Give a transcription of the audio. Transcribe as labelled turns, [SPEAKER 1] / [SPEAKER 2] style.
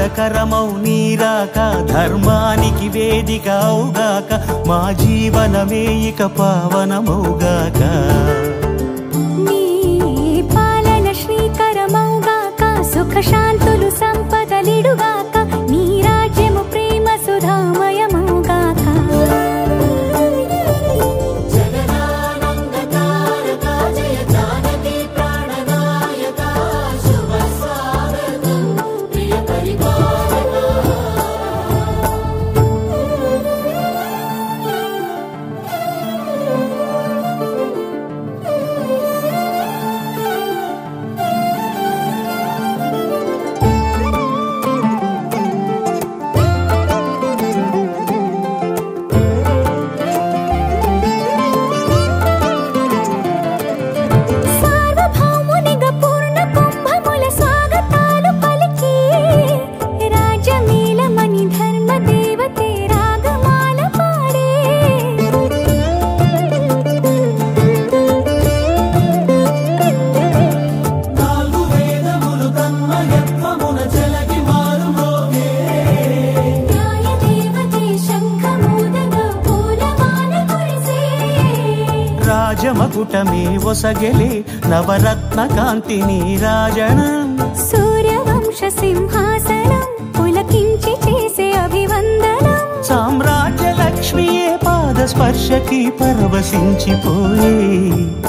[SPEAKER 1] మంగళకరమౌ నీరాక ధర్మానికి వేదిక అవుగాక మా జీవనమే ఇక పావనమౌగాక
[SPEAKER 2] నీ పాలన శ్రీకరమౌగాక సుఖ శాంతులు సంపదలిడుగాక నీ రాజ్యము ప్రేమ సుధామయమౌగాక సార్వభౌమునిగా పూర్ణ కుంభముల స్వాగతాలు పలికి రాజమేళమణి ధర్మ దేవతే రాగమాల పాడే
[SPEAKER 1] నాలుగు వేదములు తన్మయత్వమున చెలగి మారు
[SPEAKER 2] న్యాయ దేవతే శంఖమూదగా పూలమాల కురిసే
[SPEAKER 1] రాజమకుటమే ఒసగెలే నవరత్న కాంతి నీరాజనం
[SPEAKER 2] సూర్యవంశ సింహాసనం పులకించి చేసే అభివందనం
[SPEAKER 1] సామ్రాజ్య లక్ష్మియే పాద స్పర్శకి పరవశించిపోయే